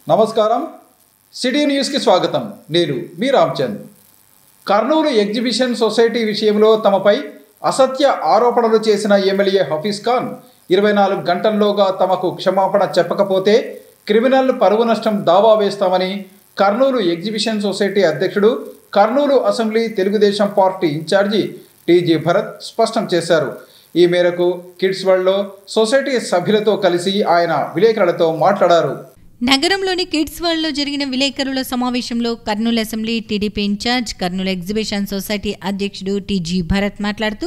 నమస్కారం సిటీ న్యూస్కి స్వాగతం నేను మీ రామ్చంద్ కర్నూలు ఎగ్జిబిషన్ సొసైటీ విషయంలో తమపై అసత్య ఆరోపణలు చేసిన ఎమ్మెల్యే హఫీజ్ ఖాన్ ఇరవై నాలుగు గంటల్లోగా తమకు క్షమాపణ చెప్పకపోతే క్రిమినల్ పరువు నష్టం దావా వేస్తామని కర్నూలు ఎగ్జిబిషన్ సొసైటీ అధ్యక్షుడు Kurnool assembly Telugudesam party incharge TG Bharat స్పష్టం చేశారు ఈ మేరకు కిడ్స్ వరల్డ్లో సొసైటీ సభ్యులతో కలిసి ఆయన విలేకరులతో మాట్లాడారు నగరంలోని కిడ్స్ వరల్డ్లో జరిగిన విలేకరుల సమావేశంలో Kurnool assembly TDP incharge Kurnool exhibition society అధ్యక్షుడు టీజీ భరత్ మాట్లాడుతూ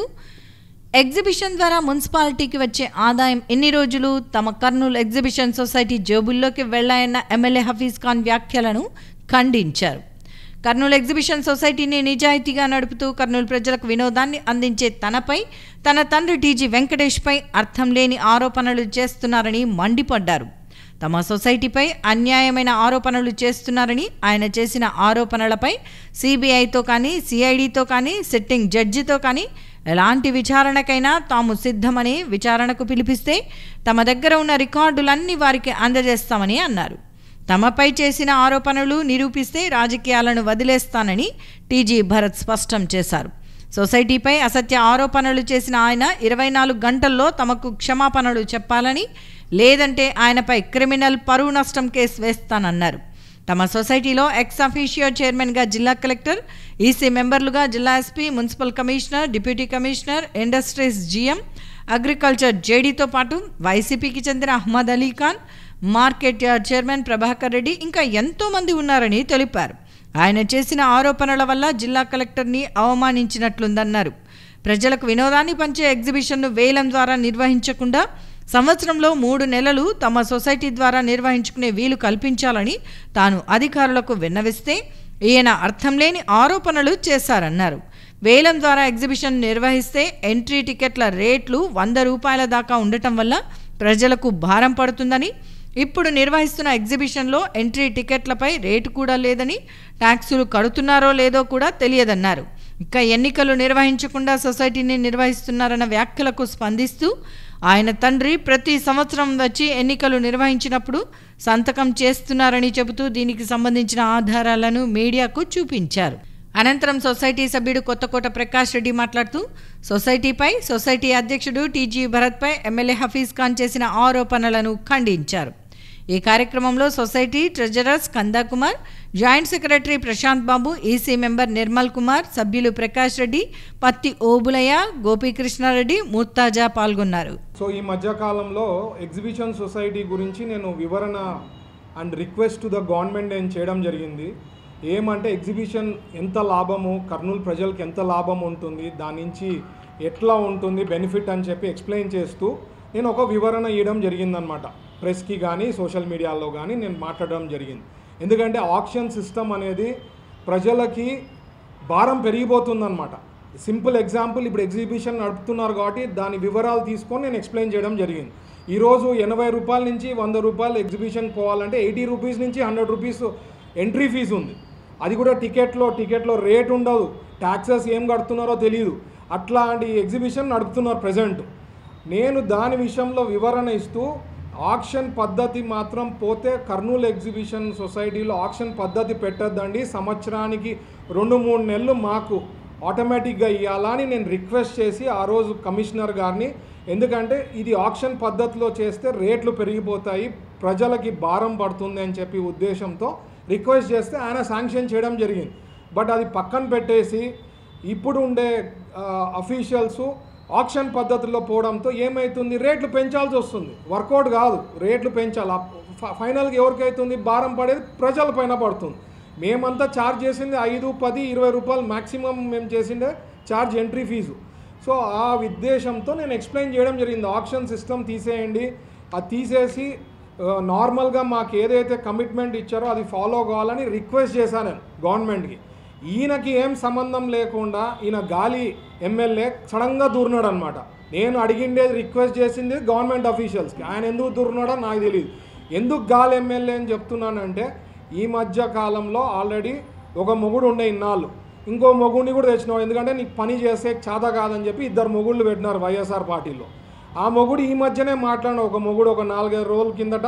ఎగ్జిబిషన్ ద్వారా మున్సిపాలిటీకి వచ్చే ఆదాయం ఎన్ని రోజులు తమ కర్నూలు ఎగ్జిబిషన్ సొసైటీ జేబుల్లోకి వెళ్లాయన్న ఎమ్మెల్యే హఫీజ్ ఖాన్ వ్యాఖ్యలను ఖండించారు కర్నూలు ఎగ్జిబిషన్ సొసైటీని నిజాయితీగా నడుపుతూ కర్నూలు ప్రజలకు వినోదాన్ని అందించే తనపై తన తండ్రి టీజీ వెంకటేష్పై అర్థం లేని ఆరోపణలు చేస్తున్నారని మండిపడ్డారు తమ సొసైటీపై అన్యాయమైన ఆరోపణలు చేస్తున్నారని ఆయన చేసిన ఆరోపణలపై సిబిఐతో కానీ సిఐడితో కానీ సిట్టింగ్ జడ్జితో కానీ ఎలాంటి విచారణకైనా తాము సిద్ధమని విచారణకు పిలిపిస్తే తమ దగ్గర ఉన్న రికార్డులన్నీ వారికి అందజేస్తామని అన్నారు తమపై చేసిన ఆరోపణలు నిరూపిస్తే రాజకీయాలను వదిలేస్తానని టీజీ భరత్ స్పష్టం చేశారు సొసైటీపై అసత్య ఆరోపణలు చేసిన ఆయన ఇరవై నాలుగు గంటల్లో తమకు క్షమాపణలు చెప్పాలని లేదంటే ఆయనపై క్రిమినల్ పరువు నష్టం కేసు వేస్తానన్నారు తమ సొసైటీలో ఎక్స్ అఫీషియో చైర్మన్గా జిల్లా కలెక్టర్ ఈసీ మెంబర్లుగా జిల్లా SP municipal commissioner deputy commissioner industries GM agriculture జేడీతో పాటు వైసీపీకి చెందిన Ahmed Ali Khan market yard chairman Prabhakar Reddy ఇంకా ఎంతోమంది ఉన్నారని తెలిపారు ఆయన చేసిన ఆరోపణల వల్ల జిల్లా కలెక్టర్ని అవమానించినట్లుందన్నారు ప్రజలకు వినోదాన్ని పంచే ఎగ్జిబిషన్ను వేలం ద్వారా నిర్వహించకుండా సంవత్సరంలో మూడు నెలలు తమ సొసైటీ ద్వారా నిర్వహించుకునే వీలు కల్పించాలని తాను అధికారులకు విన్నవిస్తే ఈయన అర్థం లేని ఆరోపణలు చేశారన్నారు వేలం ద్వారా ఎగ్జిబిషన్ నిర్వహిస్తే ఎంట్రీ టికెట్ల రేట్లు వంద రూపాయల దాకా ఉండటం వల్ల ప్రజలకు భారం పడుతుందని ఇప్పుడు నిర్వహిస్తున్న ఎగ్జిబిషన్లో ఎంట్రీ టికెట్లపై రేటు కూడా లేదని ట్యాక్సులు కడుతున్నారో లేదో కూడా తెలియదన్నారు ఇక ఎన్నికలు నిర్వహించకుండా సొసైటీని నిర్వహిస్తున్నారన్న వ్యాఖ్యలకు స్పందిస్తూ ఆయన తండ్రి ప్రతి సంవత్సరం వచ్చి ఎన్నికలు నిర్వహించినప్పుడు సంతకం చేస్తున్నారని చెబుతూ దీనికి సంబంధించిన ఆధారాలను మీడియాకు చూపించారు అనంతరం సొసైటీ సభ్యుడు కొత్తకోట ప్రకాష్ రెడ్డి మాట్లాడుతూ సొసైటీపై సొసైటీ అధ్యక్షుడు టీజీ భరత్పై ఎమ్మెల్యే హఫీజ్ ఖాన్ చేసిన ఆరోపణలను ఖండించారు ఈ కార్యక్రమంలో society treasurers Kanda Kumar joint secretary Prashanth Babu EC member Nirmal Kumar సభ్యులు ప్రకాష్ రెడ్డి పత్తి ఓబులయ్య గోపీకృష్ణారెడ్డి ముర్తాజా పాల్గొన్నారు సో ఈ మధ్యకాలంలో ఎగ్జిబిషన్ సొసైటీ గురించి నేను వివరణ and request to the government నేను చేయడం జరిగింది ఏమంటే ఎగ్జిబిషన్ ఎంత లాభము కర్నూలు ప్రజలకు ఎంత లాభం ఉంటుంది దాని నుంచి ఎట్లా ఉంటుంది బెనిఫిట్ అని చెప్పి ఎక్స్ప్లెయిన్ చేస్తూ నేను ఒక వివరణ ఇవ్వడం జరిగిందనమాట ప్రెస్కి కానీ సోషల్ మీడియాలో కానీ నేను మాట్లాడడం జరిగింది ఎందుకంటే ఆప్షన్ సిస్టమ్ అనేది ప్రజలకి భారం పెరిగిపోతుందన్నమాట సింపుల్ ఎగ్జాంపుల్ ఇప్పుడు ఎగ్జిబిషన్ నడుపుతున్నారు కాబట్టి దాని వివరాలు తీసుకొని నేను ఎక్స్ప్లెయిన్ చేయడం జరిగింది ఈరోజు ఎనభై రూపాయల నుంచి వంద రూపాయలు ఎగ్జిబిషన్ పోవాలంటే ఎయిటీ రూపీస్ నుంచి హండ్రెడ్ రూపీస్ ఎంట్రీ ఫీజు ఉంది అది కూడా టికెట్లో టికెట్లో రేట్ ఉండదు ట్యాక్సెస్ ఏం కడుతున్నారో తెలియదు అట్లాంటి ఎగ్జిబిషన్ నడుపుతున్నారు ప్రజెంట్ నేను దాని విషయంలో వివరణ ఇస్తూ ఆక్షన్ పద్ధతి మాత్రం పోతే కర్నూలు ఎగ్జిబిషన్ సొసైటీలో ఆక్షన్ పద్ధతి పెట్టద్దండి సంవత్సరానికి రెండు మూడు నెలలు మాకు ఆటోమేటిక్గా ఇవ్వాలని నేను రిక్వెస్ట్ చేసి ఆ రోజు కమిషనర్ గారిని ఎందుకంటే ఇది ఆక్షన్ పద్ధతిలో చేస్తే రేట్లు పెరిగిపోతాయి ప్రజలకి భారం పడుతుంది అని చెప్పి ఉద్దేశంతో రిక్వెస్ట్ చేస్తే ఆయన శాంక్షన్ చేయడం జరిగింది బట్ అది పక్కన పెట్టేసి ఇప్పుడు ఉండే అఫీషియల్స్ ఆక్షన్ పద్ధతిలో పోవడంతో ఏమవుతుంది రేట్లు పెంచాల్సి వస్తుంది వర్కౌట్ కాదు రేట్లు పెంచాలి ఫైనల్గా ఎవరికైతుంది భారం పడేది ప్రజల పైన పడుతుంది మేమంతా ఛార్జ్ చేసింది ఐదు పది ఇరవై రూపాయలు మ్యాక్సిమం మేము చేసిండే ఛార్జ్ ఎంట్రీ ఫీజు సో ఆ ఉద్దేశంతో నేను ఎక్స్ప్లెయిన్ చేయడం జరిగింది ఆప్షన్ సిస్టమ్ తీసేయండి అది తీసేసి నార్మల్గా మాకు ఏదైతే కమిట్మెంట్ ఇచ్చారో అది ఫాలో కావాలని రిక్వెస్ట్ చేశాను నేను గవర్నమెంట్కి ఈయనకి ఏం సంబంధం లేకుండా ఈయన గాలి ఎమ్మెల్యే సడన్గా దూరినాడు అనమాట నేను అడిగిండేది రిక్వెస్ట్ చేసింది గవర్నమెంట్ అఫీషియల్స్కి ఆయన ఎందుకు దూరినాడో నాకు తెలియదు ఎందుకు గాలి ఎమ్మెల్యే అని చెప్తున్నానంటే ఈ మధ్య కాలంలో ఆల్రెడీ ఒక మొగుడు ఉండే ఇన్నాళ్ళు ఇంకో మొగుడిని కూడా తెచ్చినావు ఎందుకంటే నీకు పని చేసే చేత కాదని చెప్పి ఇద్దరు మొగుళ్ళు పెట్టినారు వైఎస్ఆర్ పార్టీలో ఆ మొగుడు ఈ మధ్యనే మాట్లాడిన ఒక మొగుడు ఒక నాలుగైదు రోజుల కిందట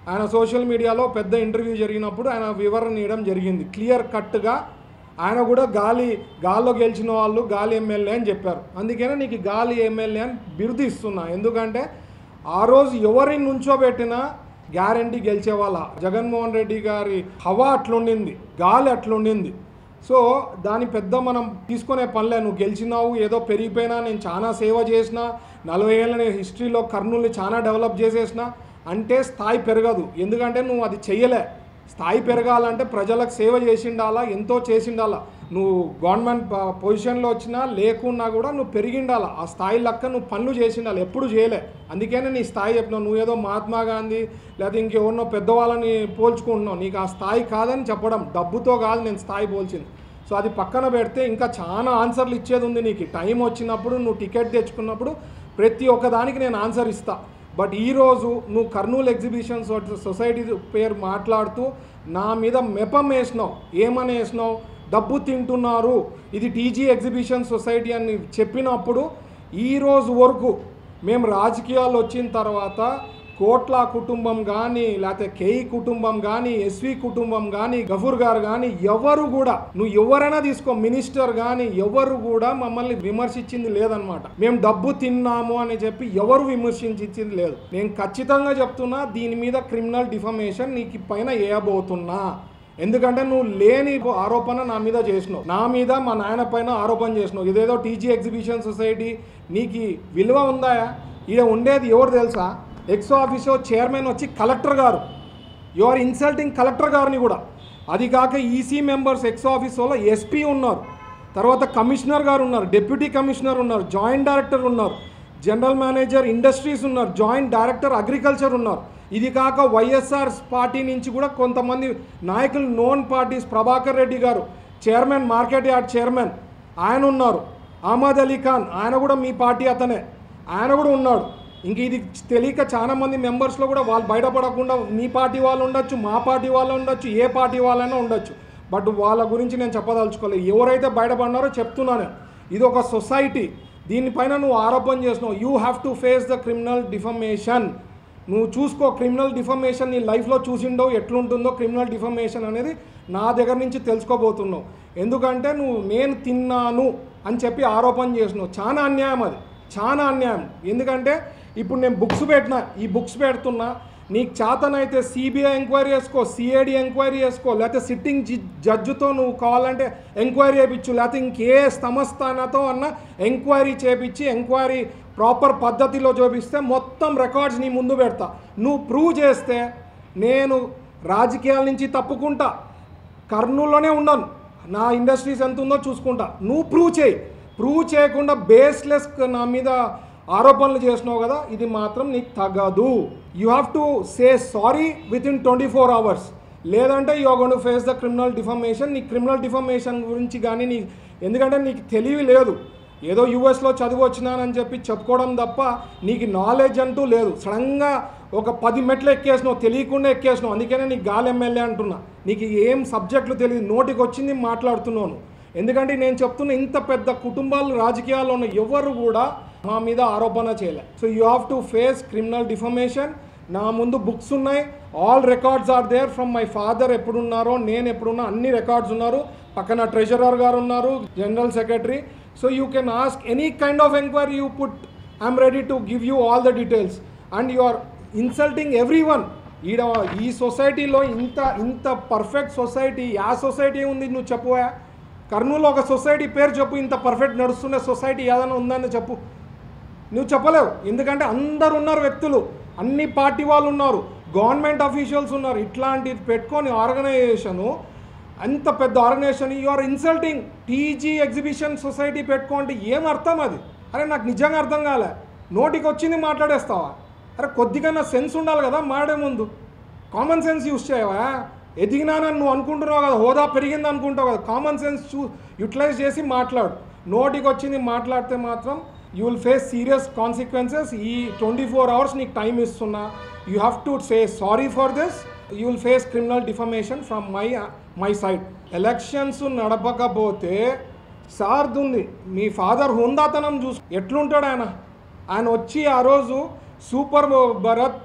ఆయన సోషల్ మీడియాలో పెద్ద ఇంటర్వ్యూ జరిగినప్పుడు ఆయన వివరణ ఇవ్వడం జరిగింది క్లియర్ కట్గా ఆయన కూడా గాలి గాల్లో గెలిచిన వాళ్ళు గాలి ఎమ్మెల్యే అని చెప్పారు అందుకనే నీకు గాలి ఎమ్మెల్యే అని బిరుదు ఇస్తున్నా ఎందుకంటే ఆ రోజు ఎవరిని నుంచోబెట్టినా గ్యారంటీ గెలిచేవాళ్ళ జగన్మోహన్ రెడ్డి గారి హవా అట్లుండింది గాలి అట్లుండింది సో దాని పెద్ద మనం తీసుకునే పనిలే నువ్వు గెలిచినావు ఏదో పెరిగిపోయినా నేను చాలా సేవ చేసిన నలభై ఏళ్ళ నేను హిస్టరీలో కర్నూలుని చాలా డెవలప్ చేసేసిన అంటే స్థాయి పెరగదు ఎందుకంటే నువ్వు అది చెయ్యలే స్థాయి పెరగాలంటే ప్రజలకు సేవ చేసిండాలా ఎంతో చేసిండాలా నువ్వు గవర్నమెంట్ ప- పొజిషన్లో వచ్చినా లేకున్నా కూడా నువ్వు పెరిగిండాలా ఆ స్థాయి లెక్క నువ్వు పనులు చేసిండాలి ఎప్పుడు చేయలే అందుకనే నీ స్థాయి చెప్పినావు నువ్వు ఏదో మహాత్మా గాంధీ లేదా ఇంకెవరినో పెద్దవాళ్ళని పోల్చుకుంటున్నావు నీకు ఆ స్థాయి కాదని చెప్పడం డబ్బుతో కాదు నేను స్థాయి పోల్చింది సో అది పక్కన పెడితే ఇంకా చాలా ఆన్సర్లు ఇచ్చేది ఉంది నీకు టైం వచ్చినప్పుడు నువ్వు టికెట్ తెచ్చుకున్నప్పుడు ప్రతి ఒక్కదానికి నేను ఆన్సర్ ఇస్తా బట్ ఈరోజు నువ్వు కర్నూలు ఎగ్జిబిషన్ సొ- సొసైటీ పేరు మాట్లాడుతూ నా మీద మెపం వేసినావు ఏమని వేసినావు డబ్బు తింటున్నారు ఇది టీజీ ఎగ్జిబిషన్ సొసైటీ అని చెప్పినప్పుడు ఈ రోజు వరకు మేము రాజకీయాలు వచ్చిన తర్వాత కోట్ల కుటుంబం కానీ లేకపోతే కేఈ కుటుంబం కానీ ఎస్వి కుటుంబం కానీ గఫూర్ గారు కానీ ఎవరు కూడా నువ్వు ఎవరైనా తీసుకో మినిస్టర్ కానీ ఎవరు కూడా మమ్మల్ని విమర్శించింది లేదనమాట మేము డబ్బు తిన్నాము అని చెప్పి ఎవరు విమర్శించింది లేదు నేను ఖచ్చితంగా చెప్తున్నా దీని మీద క్రిమినల్ డిఫమేషన్ నీకు పైన వేయబోతున్నా ఎందుకంటే నువ్వు లేని ఆరోపణ నా మీద చేసినావు నా మీద మా నాయన పైన ఆరోపణ చేసినావు ఇదేదో టీజీ ఎగ్జిబిషన్ సొసైటీ నీకు విలువ ఉందా ఈడ ఉండేది ఎవరు తెలుసా ఎక్స్ ఆఫీసో చైర్మన్ వచ్చి కలెక్టర్ గారు యు ఆర్ ఇన్సల్టింగ్ కలెక్టర్ గారిని కూడా అది కాక ఈసీ మెంబర్స్ ఎక్స్ ఆఫీసోలో ఎస్పీ ఉన్నారు తర్వాత కమిషనర్ గారు ఉన్నారు డిప్యూటీ కమిషనర్ ఉన్నారు జాయింట్ డైరెక్టర్ ఉన్నారు జనరల్ మేనేజర్ ఇండస్ట్రీస్ ఉన్నారు జాయింట్ డైరెక్టర్ అగ్రికల్చర్ ఉన్నారు ఇది కాక వైఎస్ఆర్ పార్టీ నుంచి కూడా కొంతమంది నాయకులు నోన్ పార్టీస్ ప్రభాకర్ రెడ్డి గారు చైర్మన్ మార్కెట్ యార్డ్ చైర్మన్ ఆయన ఉన్నారు అహ్మద్ అలీ ఖాన్ ఆయన కూడా మీ పార్టీ అతనే ఆయన కూడా ఉన్నాడు ఇంక ఇది తెలియక చాలా మంది మెంబర్స్లో కూడా వాళ్ళు బయటపడకుండా మీ పార్టీ వాళ్ళు ఉండొచ్చు మా పార్టీ వాళ్ళు ఉండొచ్చు ఏ పార్టీ వాళ్ళైనా ఉండొచ్చు బట్ వాళ్ళ గురించి నేను చెప్పదలుచుకోలేదు ఎవరైతే బయటపడినారో చెప్తున్నాను నేను. ఇది ఒక సొసైటీ దీనిపైన నువ్వు ఆరోపణ చేసినావు you have to face the criminal defamation నువ్వు చూసుకో క్రిమినల్ డిఫమేషన్ నీ లైఫ్లో చూసిండో ఎట్లుంటుందో క్రిమినల్ డిఫమేషన్ అనేది నా దగ్గర నుంచి తెలుసుకోబోతున్నావు ఎందుకంటే నువ్వు నేను తిన్నాను అని చెప్పి ఆరోపణ చేసినావు చాలా అన్యాయం అది చాలా అన్యాయం ఎందుకంటే ఇప్పుడు నేను బుక్స్ పెట్టినా ఈ బుక్స్ పెడుతున్నా నీకు చేతనైతే సిబిఐ ఎంక్వైరీ చేసుకో సిఐడి ఎంక్వైరీ చేసుకో లేకపోతే సిట్టింగ్ జి జడ్జితో నువ్వు కావాలంటే ఎంక్వైరీ చేయించు లేకపోతే ఇంకే సంస్థానతో అన్న ఎంక్వైరీ చేపించి ఎంక్వైరీ ప్రాపర్ పద్ధతిలో చూపిస్తే మొత్తం రికార్డ్స్ నీ ముందు పెడతా నువ్వు ప్రూవ్ చేస్తే నేను రాజకీయాల నుంచి తప్పుకుంటా కర్నూలులోనే ఉన్నాను నా ఇండస్ట్రీస్ ఎంత ఉందో చూసుకుంటా నువ్వు ప్రూవ్ చేయి ప్రూవ్ చేయకుండా బేస్లెస్ నా మీద ఆరోపణలు చేసినావు కదా ఇది మాత్రం నీకు తగదు you have to say sorry within twenty four hours లేదంటే you are gone to face the criminal defamation నీ క్రిమినల్ డిఫమేషన్ గురించి కానీ నీ ఎందుకంటే నీకు తెలివి లేదు ఏదో యూఎస్లో చదివి వచ్చినానని చెప్పి చెప్పుకోవడం తప్ప నీకు నాలెడ్జ్ అంటూ లేదు సడన్గా ఒక పది మెట్లు ఎక్కేసినావు తెలియకుండా ఎక్కేసినావు అందుకనే నీకు గాలి ఎమ్మెల్యే అంటున్నా నీకు ఏం సబ్జెక్టులు తెలియదు నోటికి వచ్చింది మాట్లాడుతున్నాను ఎందుకంటే నేను చెప్తున్న ఇంత పెద్ద కుటుంబాలు రాజకీయాల్లో ఉన్న ఎవరు కూడా మా మీద ఆరోపణ చేయలే so you have to face criminal defamation నా ముందు బుక్స్ ఉన్నాయి all records are there from my father ఎప్పుడున్నారో నేను ఎప్పుడున్నా అన్ని రికార్డ్స్ ఉన్నారు పక్కన ట్రెజరర్ గారు ఉన్నారు general secretary so you can ask any kind of enquiry you put I'm ready to give you all the details and you are insulting everyone ఈడ ఈ సొసైటీలో ఇంత ఇంత పర్ఫెక్ట్ సొసైటీ యా సొసైటీ ఉంది నువ్వు చెప్పువా కర్నూలు ఒక సొసైటీ పేరు చెప్పు ఇంత పర్ఫెక్ట్ నడుస్తున్న సొసైటీ ఏదైనా ఉందని చెప్పు నువ్వు చెప్పలేవు ఎందుకంటే అందరు ఉన్నారు వ్యక్తులు అన్ని పార్టీ వాళ్ళు ఉన్నారు గవర్నమెంట్ అఫీషియల్స్ ఉన్నారు ఇట్లాంటిది పెట్టుకొని ఆర్గనైజేషను అంత పెద్ద organisation you are insulting TG exhibition society పెట్టుకోండి ఏం అర్థం అది అరే నాకు నిజంగా అర్థం కాలే నోటికి వచ్చింది మాట్లాడేస్తావా అరే కొద్దిగా సెన్స్ ఉండాలి కదా మాడే ముందు కామన్ సెన్స్ యూస్ చేయవా ఎదిగినానని నువ్వు అనుకుంటున్నావు కదా హోదా పెరిగింది అనుకుంటావు కదా కామన్ సెన్స్ చూ యూటిలైజ్ చేసి మాట్లాడు నోటికి వచ్చింది మాట్లాడితే మాత్రం you will face serious consequences ఈ ట్వంటీ ఫోర్ అవర్స్ నీకు టైం ఇస్తున్నా you have to say sorry for this you will face criminal defamation from my my side elections నడపకపోతే సార్దుంది మీ ఫాదర్ హుందాతనం చూసు ఎట్లుంటాడు ఆయన ఆయన వచ్చి ఆ రోజు super Bharat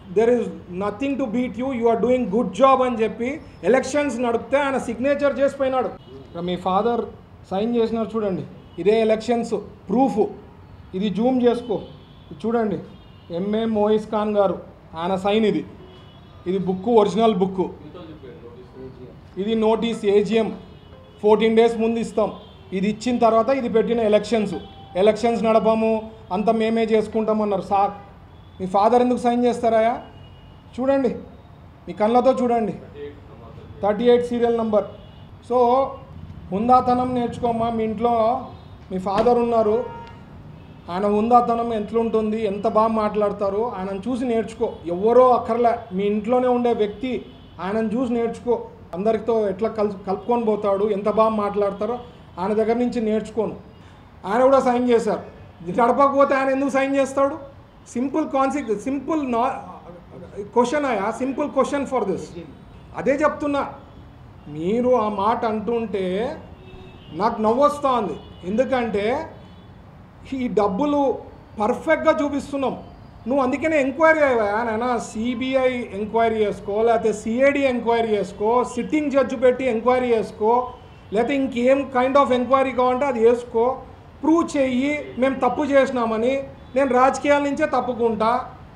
there is nothing to beat you you are doing good job అని చెప్పి ఎలక్షన్స్ నడిపితే ఆయన సిగ్నేచర్ చేసిపోయినాడు ఇక్కడ మీ ఫాదర్ సైన్ చేసినారు చూడండి ఇదే ఎలక్షన్స్ ప్రూఫ్ ఇది జూమ్ చేసుకో ఇది చూడండి ఎంఏ మోయిస్ ఖాన్ గారు ఆయన సైన్ ఇది ఇది బుక్ ఒరిజినల్ బుక్ ఇది నోటీస్ ఏజిఎం ఫోర్టీన్ డేస్ ముందు ఇస్తాం ఇది ఇచ్చిన తర్వాత ఇది పెట్టిన ఎలక్షన్స్ ఎలక్షన్స్ నడపము అంత మేమే చేసుకుంటామన్నారు సార్ మీ ఫాదర్ ఎందుకు సైన్ చేస్తారాయా చూడండి మీ కళ్ళతో చూడండి thirty eight serial number so హుందాతనం నేర్చుకోమ్మా మీ ఇంట్లో మీ ఫాదర్ ఉన్నారు ఆయన హుందాతనం ఎట్లుంటుంది ఎంత బాగా మాట్లాడతారు ఆయనను చూసి నేర్చుకో ఎవరో అక్కర్లే మీ ఇంట్లోనే ఉండే వ్యక్తి ఆయనను చూసి నేర్చుకో అందరితో ఎట్లా కల్ కలుపుకొని పోతాడు ఎంత బాగా మాట్లాడతారో ఆయన దగ్గర నుంచి నేర్చుకోను ఆయన కూడా సైన్ చేశారు ఇది నడపకపోతే ఆయన ఎందుకు సైన్ చేస్తాడు సింపుల్ కాన్సెప్ట్ సింపుల్ నా క్వశ్చన్ అయ్యా సింపుల్ క్వశ్చన్ ఫర్ దిస్ అదే చెప్తున్నా మీరు ఆ మాట అంటుంటే నాకు నవ్వొస్తోంది ఎందుకంటే ఈ డబ్బులు పర్ఫెక్ట్గా చూపిస్తున్నాం నువ్వు అందుకనే ఎంక్వైరీ అయ్యా నాయన సిబిఐ ఎంక్వైరీ చేసుకో లేకపోతే సిఐడి ఎంక్వైరీ చేసుకో సిట్టింగ్ జడ్జి పెట్టి ఎంక్వైరీ చేసుకో లేకపోతే ఇంకేం కైండ్ ఆఫ్ ఎంక్వైరీ కావాలంటే అది వేసుకో ప్రూవ్ చెయ్యి మేము తప్పు చేసినామని నేను రాజకీయాల నుంచే తప్పుకుంటా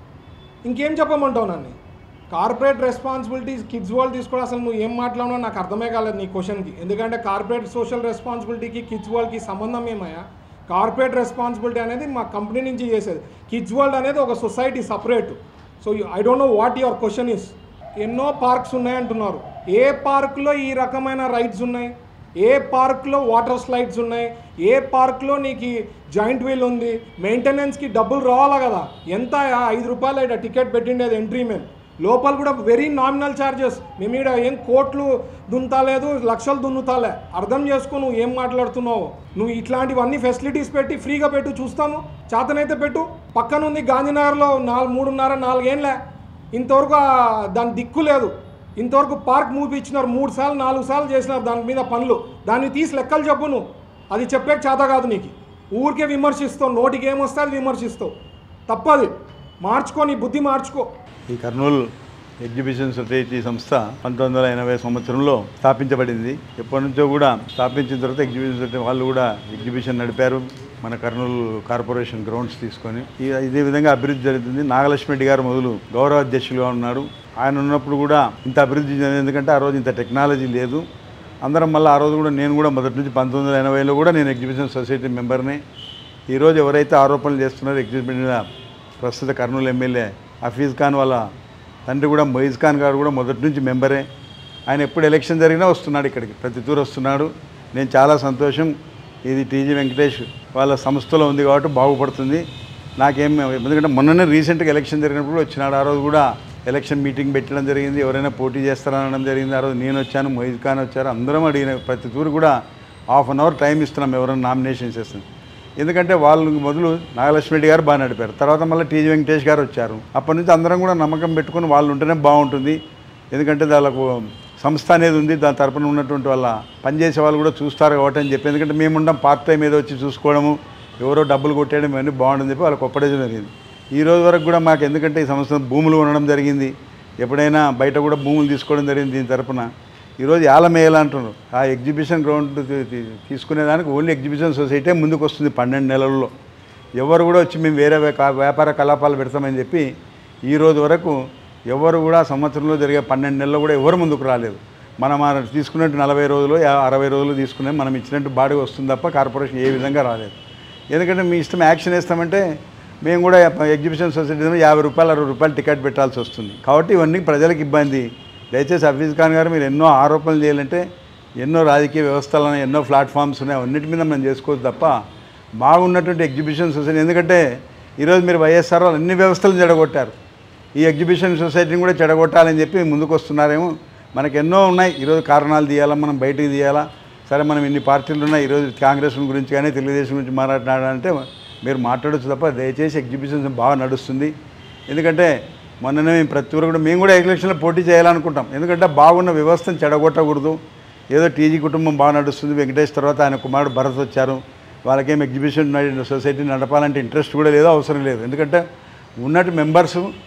ఇంకేం చెప్పమంటావు నన్ను కార్పొరేట్ రెస్పాన్సిబిలిటీస్ కిడ్స్ వరల్డ్ తీసుకోవడం అసలు నువ్వు ఏం మాట్లాడినా నాకు అర్థమే కాలేదు నీ క్వశ్చన్కి ఎందుకంటే కార్పొరేట్ సోషల్ రెస్పాన్సిబిలిటీకి కిడ్స్ వరల్డ్కి సంబంధం ఏమయ్యా కార్పొరేట్ రెస్పాన్సిబిలిటీ అనేది మా కంపెనీ నుంచి చేసేది కిడ్స్ వరల్డ్ అనేది ఒక society separate so I don't know what your question is ఎన్నో పార్క్స్ ఉన్నాయంటున్నారు ఏ పార్క్లో ఈ రకమైన రైడ్స్ ఉన్నాయి ఏ పార్క్లో వాటర్ స్లైడ్స్ ఉన్నాయి ఏ పార్క్లో నీకు జాయింట్ వీల్ ఉంది మెయింటెనెన్స్కి డబ్బులు రావాలా కదా ఎంత ఐదు రూపాయలు ఇక్కడ టికెట్ పెట్టిండేది ఎంట్రీ మేము లోపల కూడా వెరీ నామినల్ ఛార్జెస్ మేము ఇక్కడ ఏం కోట్లు దున్నుతాలేదు లక్షలు దున్నుతాలే అర్థం చేసుకో నువ్వు ఏం మాట్లాడుతున్నావు నువ్వు ఇట్లాంటివన్నీ ఫెసిలిటీస్ పెట్టి ఫ్రీగా పెట్టు చూస్తాము చేతనైతే పెట్టు పక్కన ఉంది గాంధీనగర్లో నాలుగు మూడున్నర నాలుగేళ్ళే ఇంతవరకు ఆ- దాని దిక్కు లేదు ఇంతవరకు పార్క్ మూవీ ఇచ్చినారు మూడు సార్లు నాలుగు సార్లు చేసినారు దాని మీద పనులు దాన్ని తీసి లెక్కలు చెప్పు నువ్వు అది చెప్పే చేత కాదు నీకు ఊరికే విమర్శిస్తావు నోటికి ఏమొస్తే అది విమర్శిస్తావు తప్పది మార్చుకో నీ బుద్ధి మార్చుకో ఈ కర్నూలు ఎగ్జిబిషన్ సొసైటీ సంస్థ పంతొమ్మిది వందల ఎనభై సంవత్సరంలో స్థాపించబడింది ఎప్పటి నుంచో కూడా స్థాపించిన తర్వాత ఎగ్జిబిషన్ సొసైటీ వాళ్ళు కూడా ఎగ్జిబిషన్ నడిపారు మన కర్నూలు కార్పొరేషన్ గ్రౌండ్స్ తీసుకొని ఈ- ఇదే విధంగా అభివృద్ధి జరుగుతుంది నాగలక్ష్మి రెడ్డి గారు మొదలు గౌరవ అధ్యక్షులుగా ఉన్నారు ఆయన ఉన్నప్పుడు కూడా ఇంత అభివృద్ధి చెందింది ఎందుకంటే ఆ రోజు ఇంత టెక్నాలజీ లేదు అందరం మళ్ళీ ఆ రోజు కూడా నేను కూడా మొదటి నుంచి పంతొమ్మిది వందల ఎనభైలో కూడా నేను ఎగ్జిబిషన్ సొసైటీ మెంబర్ని ఈరోజు ఎవరైతే ఆరోపణలు చేస్తున్నారో ఎగ్జిబిషన్ మీద ప్రస్తుత కర్నూలు ఎమ్మెల్యే హఫీజ్ ఖాన్ వాళ్ళ తండ్రి కూడా మొయిజ్ ఖాన్ గారు కూడా మొదటి నుంచి మెంబరే ఆయన ఎప్పుడు ఎలక్షన్ జరిగినా వస్తున్నాడు ఇక్కడికి ప్రతి తూరు వస్తున్నాడు నేను చాలా సంతోషం ఇది టీజీ వెంకటేష్ వాళ్ళ సంస్థలో ఉంది కాబట్టి బాగుపడుతుంది నాకేం ఎందుకంటే మొన్ననే రీసెంట్గా ఎలక్షన్ జరిగినప్పుడు కూడా వచ్చినాడు ఆ రోజు కూడా ఎలక్షన్ మీటింగ్ పెట్టడం జరిగింది ఎవరైనా పోటీ చేస్తారనడం జరిగింది ఆ రోజు నేను వచ్చాను మొయిజ్ ఖాన్ వచ్చారు అందరం అడిగిన ప్రతి తూరు కూడా హాఫ్ అన్ అవర్ టైం ఇస్తున్నాం ఎవరైనా నామినేషన్ చేస్తాం ఎందుకంటే వాళ్ళు మొదలు నాగలక్ష్మి రెడ్డి గారు బాగా నడిపారు తర్వాత మళ్ళీ టీజీ వెంకటేష్ గారు వచ్చారు అప్పటి నుంచి అందరం కూడా నమ్మకం పెట్టుకుని వాళ్ళు ఉంటేనే బాగుంటుంది ఎందుకంటే దానికి సంస్థ అనేది ఉంది దాని తరపున ఉన్నటువంటి వాళ్ళ పనిచేసే వాళ్ళు కూడా చూస్తారు కాబట్టి అని చెప్పి ఎందుకంటే మేము ఉండం పార్ట్ టైం ఏదో వచ్చి చూసుకోవడము ఎవరో డబ్బులు కొట్టేయడం ఇవన్నీ బాగుంటుంది చెప్పి వాళ్ళకి ఒప్పడేది జరిగింది ఈ రోజు వరకు కూడా మాకు ఎందుకంటే ఈ సంవత్సరం భూములు ఉండడం జరిగింది ఎప్పుడైనా బయట కూడా భూములు తీసుకోవడం జరిగింది దీని తరపున ఈరోజు యాలమేయాల అంటున్నారు ఆ ఎగ్జిబిషన్ గ్రౌండ్ తీ- తీ- తీసుకునేదానికి ఓన్లీ ఎగ్జిబిషన్ సొసైటీ ముందుకు వస్తుంది పన్నెండు నెలల్లో ఎవరు కూడా వచ్చి మేము వేరే వ్యాప- వ్యాపార కలాపాలు పెడతామని చెప్పి ఈ రోజు వరకు ఎవరు కూడా సంవత్సరంలో జరిగే పన్నెండు నెలల్లో కూడా ఎవరు ముందుకు రాలేదు మనం ఆ తీసుకున్నట్టు నలభై రోజులు యా- అరవై రోజులు తీసుకునే మనం ఇచ్చినట్టు బాడీ వస్తుంది తప్ప కార్పొరేషన్ ఏ విధంగా రాలేదు ఎందుకంటే మీ ఇష్టం యాక్షన్ వేస్తామంటే మేము కూడా ఎగ్జిబిషన్ సొసైటీ మీద యాభై రూపాయలు అరవై రూపాయలు టికెట్ పెట్టాల్సి వస్తుంది కాబట్టి ఇవన్నీ ప్రజలకు ఇబ్బంది దయచేసి హఫీజ్ ఖాన్ గారు మీరు ఎన్నో ఆరోపణలు చేయాలంటే ఎన్నో రాజకీయ వ్యవస్థలను ఎన్నో ప్లాట్ఫామ్స్ ఉన్నాయి అన్నిటి మీద మనం చేసుకోవచ్చు తప్ప బాగున్నటువంటి ఎగ్జిబిషన్ సొసైటీ ఎందుకంటే ఈరోజు మీరు వైఎస్ఆర్ వాళ్ళు అన్ని వ్యవస్థలను చెడగొట్టారు ఈ ఎగ్జిబిషన్ సొసైటీని కూడా చెడగొట్టాలని చెప్పి ముందుకు వస్తున్నారేమో మనకు ఎన్నో ఉన్నాయి ఈరోజు కారణాలు తీయాలా మనం బయటికి తీయాలా సరే మనం ఇన్ని పార్టీలు ఉన్నాయి ఈరోజు కాంగ్రెస్ గురించి కానీ తెలుగుదేశం గురించి మాట్లాడాలంటే మీరు మాట్లాడొచ్చు తప్ప దయచేసి ఎగ్జిబిషన్ బాగా నడుస్తుంది ఎందుకంటే మొన్ననే మేము ప్రతి ఒక్కరు కూడా మేము కూడా ఎలక్షన్లో పోటీ చేయాలనుకుంటాం ఎందుకంటే బాగున్న వ్యవస్థను చెడగొట్టకూడదు ఏదో టీజీ కుటుంబం బాగా నడుస్తుంది వెంకటేష్ తర్వాత ఆయన కుమారుడు భరత్ వచ్చారు వాళ్ళకేం ఎగ్జిబిషన్ నడి- సొసైటీ నడపాలంటే ఇంట్రెస్ట్ కూడా లేదు అవసరం లేదు ఎందుకంటే ఉన్నట్టు మెంబర్స్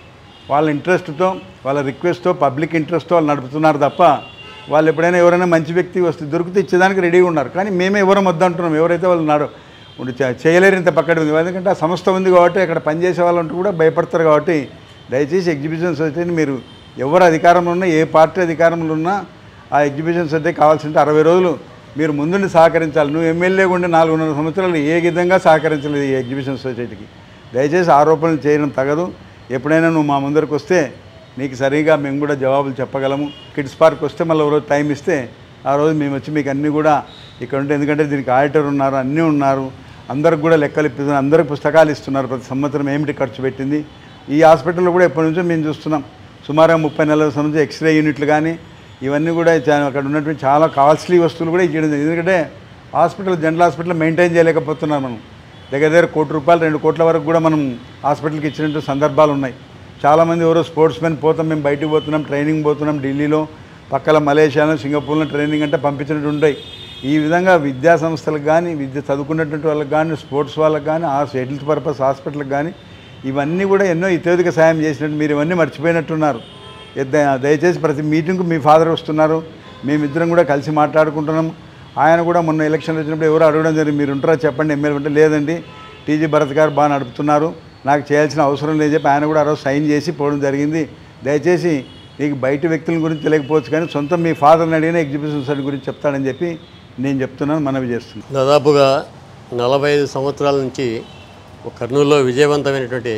వాళ్ళ ఇంట్రెస్ట్తో వాళ్ళ రిక్వెస్ట్తో పబ్లిక్ ఇంట్రెస్ట్తో వాళ్ళు నడుపుతున్నారు తప్ప వాళ్ళు ఎప్పుడైనా ఎవరైనా మంచి వ్యక్తి వస్తే దొరికితే ఇచ్చేదానికి రెడీగా ఉన్నారు కానీ మేమే ఎవరం వద్దంటున్నాం ఎవరైతే వాళ్ళు నాడు ఉండి చే- చేయలేరు ఇంత పక్కన ఉంది ఎందుకంటే ఆ సంస్థ ఉంది కాబట్టి అక్కడ పనిచేసే వాళ్ళంటూ కూడా భయపడతారు కాబట్టి దయచేసి ఎగ్జిబిషన్ సొసైటీని మీరు ఎవరు అధికారంలో ఉన్నా ఏ పార్టీ అధికారంలో ఉన్నా ఆ ఎగ్జిబిషన్ సొసైటీ కావాల్సింటే అరవై రోజులు మీరు ముందుండి సహకరించాలి నువ్వు ఎమ్మెల్యేగా ఉండి నాలుగున్నర సంవత్సరాలు ఏ విధంగా సహకరించలేదు ఈ ఎగ్జిబిషన్ సొసైటీకి దయచేసి ఆరోపణలు చేయడం తగదు ఎప్పుడైనా నువ్వు మా ముందరికి వస్తే నీకు సరిగా మేము కూడా జవాబులు చెప్పగలము కిడ్స్ పార్క్ వస్తే మళ్ళీ రోజు టైం ఇస్తే ఆ రోజు మేము వచ్చి మీకు అన్నీ కూడా ఇక్కడ ఉంటే ఎందుకంటే దీనికి ఆడిటర్ ఉన్నారు అన్నీ ఉన్నారు అందరికి కూడా లెక్కలు ఇప్పిస్తున్నారు అందరికి పుస్తకాలు ఇస్తున్నారు ప్రతి సంవత్సరం ఏమిటి ఖర్చు పెట్టింది ఈ హాస్పిటల్లో కూడా ఎప్పటి నుంచో మేము చూస్తున్నాం సుమారుగా ముప్పై నెలల సంవత్సరం ఎక్స్రే యూనిట్లు కానీ ఇవన్నీ కూడా చా- అక్కడ ఉన్నటువంటి చాలా కాస్ట్లీ వస్తువులు కూడా ఇచ్చేయడం జరిగింది. ఎందుకంటే హాస్పిటల్ జనరల్ హాస్పిటల్ మెయింటైన్ చేయలేకపోతున్నాం మనం దగ్గర దగ్గర కోటి రూపాయలు రెండు కోట్ల వరకు కూడా మనం హాస్పిటల్కి ఇచ్చినట్టు సందర్భాలు ఉన్నాయి చాలామంది ఎవరో స్పోర్ట్స్ మెన్ పోతాం మేము బయటికి పోతున్నాం ట్రైనింగ్ పోతున్నాం ఢిల్లీలో పక్కల మలేషియాలో సింగపూర్లో ట్రైనింగ్ అంటే పంపించినట్టు ఉంటాయి ఈ విధంగా విద్యా సంస్థలకు కానీ విద్య చదువుకున్నటువంటి వాళ్ళకి కానీ స్పోర్ట్స్ వాళ్ళకి కానీ ఆ హెల్త్ పర్పస్ హాస్పిటల్కి కానీ ఇవన్నీ కూడా ఎన్నో ఇతోదిక సాయం చేసినట్టు మీరు ఇవన్నీ మర్చిపోయినట్టున్నారు ఎద్ద- దయచేసి ప్రతి మీటింగ్కు మీ ఫాదర్ వస్తున్నారు మేమిద్దరం కూడా కలిసి మాట్లాడుకుంటున్నాం ఆయన కూడా మొన్న ఎలక్షన్ వచ్చినప్పుడు ఎవరు అడగడం జరిగింది మీరు ఉంటారా చెప్పండి ఎమ్మెల్యే అంటే లేదండి టీజీ భరత్ గారు బాగా నడుపుతున్నారు నాకు చేయాల్సిన అవసరం లేదు చెప్పి ఆయన కూడా ఆ రోజు సైన్ చేసి పోవడం జరిగింది దయచేసి నీకు బయట వ్యక్తుల గురించి తెలియకపోవచ్చు కానీ సొంతం మీ ఫాదర్ని అడిగిన ఎగ్జిబిషన్ సొసైటీ గురించి చెప్తాడని చెప్పి నేను చెప్తున్నాను మనవి చేస్తున్నాను దాదాపుగా నలభై ఐదు సంవత్సరాల నుంచి ఒక కర్నూలులో విజయవంతమైనటువంటి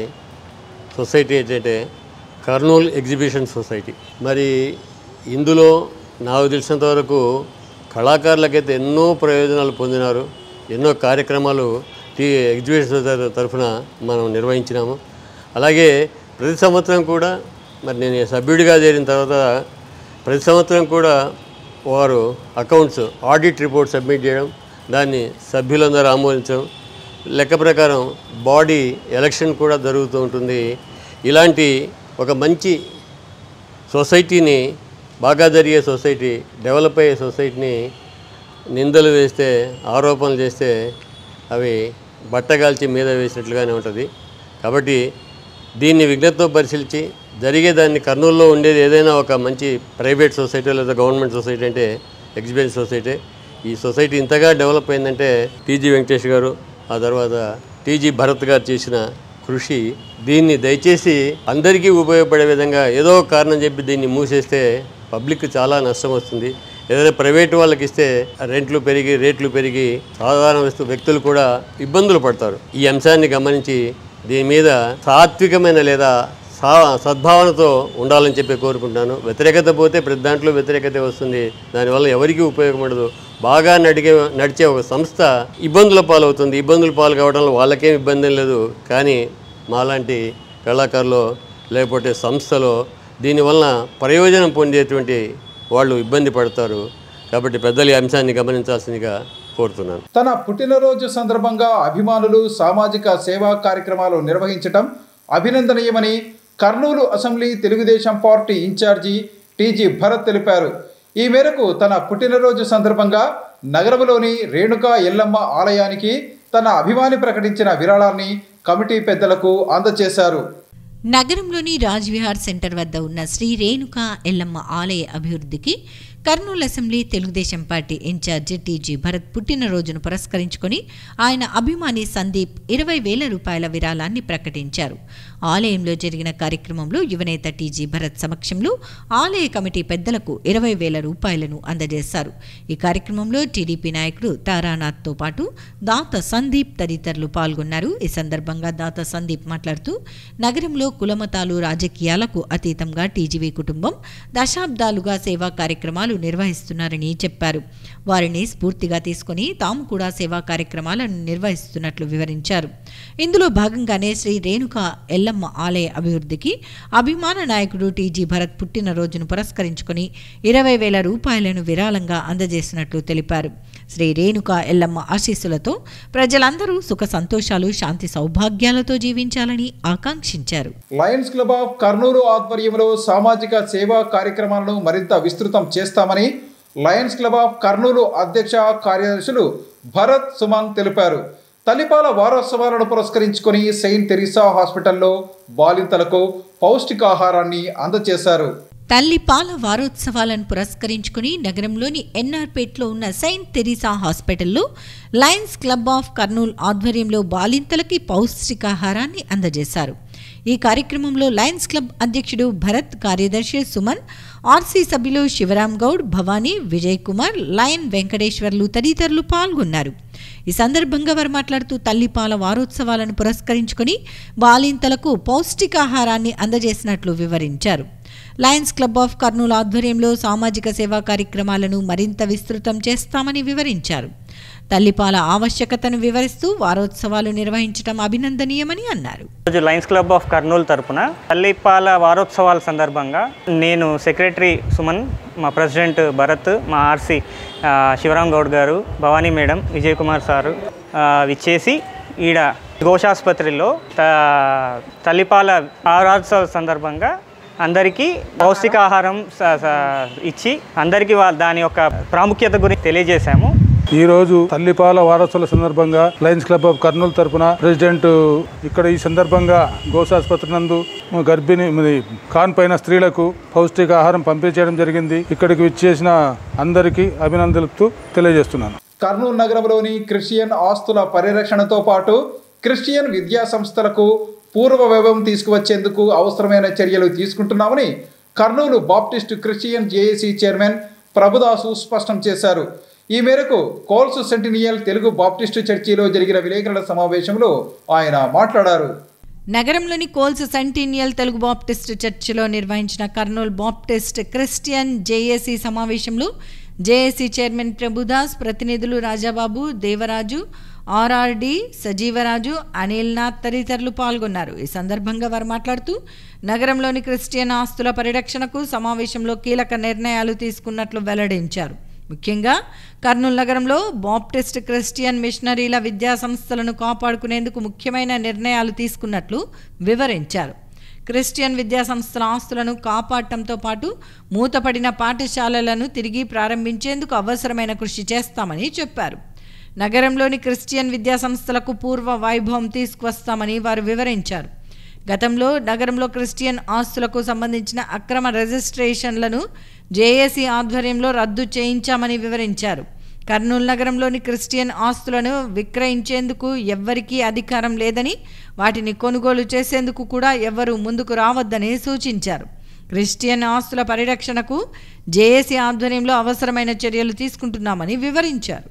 సొసైటీ ఏంటంటే కర్నూలు ఎగ్జిబిషన్ సొసైటీ మరి ఇందులో నాకు తెలిసినంత వరకు కళాకారులకైతే ఎన్నో ప్రయోజనాలు పొందినారు ఎన్నో కార్యక్రమాలు టీ ఎగ్జిబిషన్ సొసైటీ తరఫున మనం నిర్వహించినాము అలాగే ప్రతి సంవత్సరం కూడా మరి నేను సభ్యుడిగా చేరిన తర్వాత ప్రతి సంవత్సరం కూడా వారు అకౌంట్స్ ఆడిట్ రిపోర్ట్ సబ్మిట్ చేయడం దాన్ని సభ్యులందరూ ఆమోదించడం లెక్క ప్రకారం బాడీ ఎలక్షన్ కూడా జరుగుతూ ఉంటుంది ఇలాంటి ఒక మంచి సొసైటీని బాగా జరిగే సొసైటీ డెవలప్ అయ్యే సొసైటీని నిందలు వేస్తే ఆరోపణలు చేస్తే అవి బట్టగాల్చి మీద వేసినట్లుగానే ఉంటుంది కాబట్టి దీన్ని విఘ్నతతో పరిశీలించి జరిగేదాన్ని కర్నూలులో ఉండేది ఏదైనా ఒక మంచి ప్రైవేట్ సొసైటీ లేదా గవర్నమెంట్ సొసైటీ అంటే ఎగ్జిబిషన్ సొసైటీ ఈ సొసైటీ ఇంతగా డెవలప్ అయిందంటే టీజీ వెంకటేష్ గారు ఆ తర్వాత టీజీ భరత్ గారు చేసిన కృషి దీన్ని దయచేసి అందరికీ ఉపయోగపడే విధంగా ఏదో ఒక కారణం చెప్పి దీన్ని మూసేస్తే పబ్లిక్ చాలా నష్టం వస్తుంది ఏదైనా ప్రైవేట్ వాళ్ళకి ఇస్తే రెంట్లు పెరిగి రేట్లు పెరిగి సాధారణ వస్తు- వ్యక్తులు కూడా ఇబ్బందులు పడతారు ఈ అంశాన్ని గమనించి దీని మీద సాత్వికమైన లేదా సా సద్భావనతో ఉండాలని చెప్పి కోరుకుంటున్నాను వ్యతిరేకత పోతే ప్రతి దాంట్లో వ్యతిరేకత వస్తుంది దానివల్ల ఎవరికీ ఉపయోగం ఉండదు బాగా నడిగే నడిచే ఒక సంస్థ ఇబ్బందుల పాలవుతుంది ఇబ్బందుల పాలు కావడంలో వాళ్ళకేం ఇబ్బంది ఏం లేదు కానీ మాలాంటి కళాకారులు లేకపోతే సంస్థలో దీనివల్ల ప్రయోజనం పొందేటువంటి వాళ్ళు ఇబ్బంది పడతారు కాబట్టి పెద్దలు ఈ అంశాన్ని గమనించాల్సిందిగా కోరుతున్నాను తన పుట్టినరోజు సందర్భంగా అభిమానులు సామాజిక సేవా కార్యక్రమాలు నిర్వహించటం అభినందనీయమని Kurnool assembly Telugudesam party incharge TG Bharat తెలిపారు ఈ మేరకు తన పుట్టినరోజు సందర్భంగా నగరంలోని రేణుకా ఎల్లమ్మ ఆలయానికి తన అభిమాని ప్రకటించిన విరాళాన్ని కమిటీ పెద్దలకు అందజేశారు నగరంలోని రాజ్ విహార్ సెంటర్ వద్ద ఉన్న శ్రీ రేణుకా ఎల్లమ్మ ఆలయ అభివృద్ధికి Kurnool assembly Telugudesam party incharge TG Bharat పుట్టినరోజును పురస్కరించుకొని ఆయన అభిమాని సందీప్ ఇరవై వేల రూపాయల విరాళాన్ని ప్రకటించారు ఆలయంలో జరిగిన కార్యక్రమంలో యువనేత టీజీ భరత్ సమక్షంలో ఆలయ కమిటీ పెద్దలకు ఇరవై వేల రూపాయలను అందజేశారు ఈ కార్యక్రమంలో టీడీపీ నాయకుడు తారానాథ్తో పాటు దాత సందీప్ తదితరులు పాల్గొన్నారు ఈ సందర్భంగా దాత సందీప్ మాట్లాడుతూ నగరంలో కులమతాలు రాజకీయాలకు అతీతంగా టీజీవీ కుటుంబం దశాబ్దాలుగా సేవా కార్యక్రమాలు నిర్వహిస్తున్నారని చెప్పారు వారిని స్ఫూర్తిగా తీసుకొని తాము కూడా సేవా కార్యక్రమాలను నిర్వహిస్తున్నట్లు వివరించారు ఇందులో భాగంగానే శ్రీ రేణుక ఎల్లమ్మ ఆలయ అభివృద్ధికి అభిమాన నాయకుడు టీజీ భరత్ పుట్టినరోజును పురస్కరించుకొని ఇరవై వేల రూపాయలను విరాళంగా అందజేసినట్లు తెలిపారు శ్రీ రేణుక ఎల్లమ్మ ఆశీస్సులతో ప్రజలందరూ సుఖ సంతోషాలు శాంతి సౌభాగ్యాలతో జీవించాలని ఆకాంక్షించారు లయన్స్ క్లబ్ ఆఫ్ కర్నూలు ఆధ్వర్యంలో సామాజిక సేవా కార్యక్రమాలను మరింత విస్తృతం చేస్తామని లయన్స్ క్లబ్ ఆఫ్ కర్నూలు అధ్యక్ష కార్యదర్శులు భరత్ సుమన్ తెలిపారు తల్లిపాల వారోత్సవాలను పురస్కరించుకొని సెయింట్ తెరిసా హాస్పిటల్లో బాలింతలకు పౌష్టికాహారాన్ని అందజేశారు తల్లి పాల వారోత్సవాలను పురస్కరించుకుని నగరంలోని ఎన్ఆర్పేట్లో ఉన్న సెయింట్ తెరీసా హాస్పిటల్లో లయన్స్ క్లబ్ ఆఫ్ కర్నూల్ ఆధ్వర్యంలో బాలింతలకి పౌష్టికాహారాన్ని అందజేశారు ఈ కార్యక్రమంలో లయన్స్ క్లబ్ అధ్యక్షుడు భరత్ కార్యదర్శి సుమన్ ఆర్సీ సభ్యులు శివరాం గౌడ్ భవానీ విజయ్ కుమార్ లయన్ వెంకటేశ్వర్లు తదితరులు పాల్గొన్నారు ఈ సందర్భంగా వారు మాట్లాడుతూ తల్లిపాల వారోత్సవాలను పురస్కరించుకొని బాలింతలకు పౌష్టికాహారాన్ని అందజేసినట్లు వివరించారు లయన్స్ క్లబ్ ఆఫ్ కర్నూలు ఆధ్వర్యంలో సామాజిక సేవా కార్యక్రమాలను మరింత విస్తృతం చేస్తామని వివరించారు తల్లిపాల ఆవశ్యకతను వివరిస్తూ వారోత్సవాలు నిర్వహించడం అభినందనీయమని అన్నారు రోజు లయన్స్ క్లబ్ ఆఫ్ కర్నూలు తరపున తల్లిపాల వారోత్సవాల సందర్భంగా నేను సెక్రటరీ సుమన్ మా ప్రెసిడెంట్ భరత్ మా ఆర్సి ఆ, శివరాం గౌడ్ గారు భవానీ మేడం విజయ్ కుమార్ సారు ఆ, విచ్చేసి ఈడ ఘోషాసుపత్రిలో త- తల్లిపాల వారోత్సవాల సందర్భంగా అందరికీ పౌష్టికాహారం స- స- ఇచ్చి అందరికీ వా- దాని యొక్క ప్రాముఖ్యత గురించి తెలియజేశాము ఈ రోజు తల్లిపాల వారోత్సవాల సందర్భంగా లయన్స్ క్లబ్ ఆఫ్ కర్నూలు తరపున ప్రెసిడెంట్ ఇక్కడ ఈ సందర్భంగా గోసాసుపత్రి నందు గర్భిణి మరి కాన్ పైన స్త్రీలకు పౌష్టికాహారం పంపిణీ చేయడం జరిగింది ఇక్కడికి విచ్చేసిన అందరికీ అభినందనలు తెలియజేస్తున్నాను కర్నూలు నగరంలోని క్రిస్టియన్ ఆస్తుల పరిరక్షణతో పాటు క్రిస్టియన్ విద్యా సంస్థలకు పూర్వ వైభవం తీసుకువచ్చేందుకు అవసరమైన చర్యలు తీసుకుంటున్నామని Kurnool Baptist Christian JAC chairman Prabhudas స్పష్టం చేశారు ఈ మేరకు కోల్స్ సెంటినియల్ తెలుగు బాప్టిస్టు చర్చిలో జరిగిన విలేకరుల సమావేశంలో ఆయన మాట్లాడారు నగరంలోని కోల్స్ సెంటీనియల్ తెలుగు బాప్టిస్ట్ చర్చిలో నిర్వహించిన కర్నూలు బాప్టిస్ట్ క్రిస్టియన్ జేఏసీ సమావేశంలో జేఏసీ చైర్మన్ ప్రభుదాస్ ప్రతినిధులు రాజాబాబు దేవరాజు ఆర్ఆర్డి సజీవరాజు అనిల్నాథ్ తదితరులు పాల్గొన్నారు ఈ సందర్భంగా వారు మాట్లాడుతూ నగరంలోని క్రిస్టియన్ ఆస్తుల పరిరక్షణకు సమావేశంలో కీలక నిర్ణయాలు తీసుకున్నట్లు వెల్లడించారు ముఖ్యంగా కర్నూలు నగరంలో బాప్టిస్ట్ క్రిస్టియన్ మిషనరీల విద్యా సంస్థలను కాపాడుకునేందుకు ముఖ్యమైన నిర్ణయాలు తీసుకున్నట్లు వివరించారు క్రిస్టియన్ విద్యా సంస్థల ఆస్తులను కాపాడటంతో పాటు మూతపడిన పాఠశాలలను తిరిగి ప్రారంభించేందుకు అవసరమైన కృషి చేస్తామని చెప్పారు నగరంలోని క్రిస్టియన్ విద్యా సంస్థలకు పూర్వ వైభవం తీసుకువస్తామని వారు వివరించారు గతంలో నగరంలో క్రిస్టియన్ ఆస్తులకు సంబంధించిన అక్రమ రిజిస్ట్రేషన్లను జేఏసీ ఆధ్వర్యంలో రద్దు చేయించామని వివరించారు కర్నూలు నగరంలోని క్రిస్టియన్ ఆస్తులను విక్రయించేందుకు ఎవ్వరికీ అధికారం లేదని వాటిని కొనుగోలు చేసేందుకు కూడా ఎవ్వరూ ముందుకు రావద్దని సూచించారు క్రిస్టియన్ ఆస్తుల పరిరక్షణకు జేఏసీ ఆధ్వర్యంలో అవసరమైన చర్యలు తీసుకుంటున్నామని వివరించారు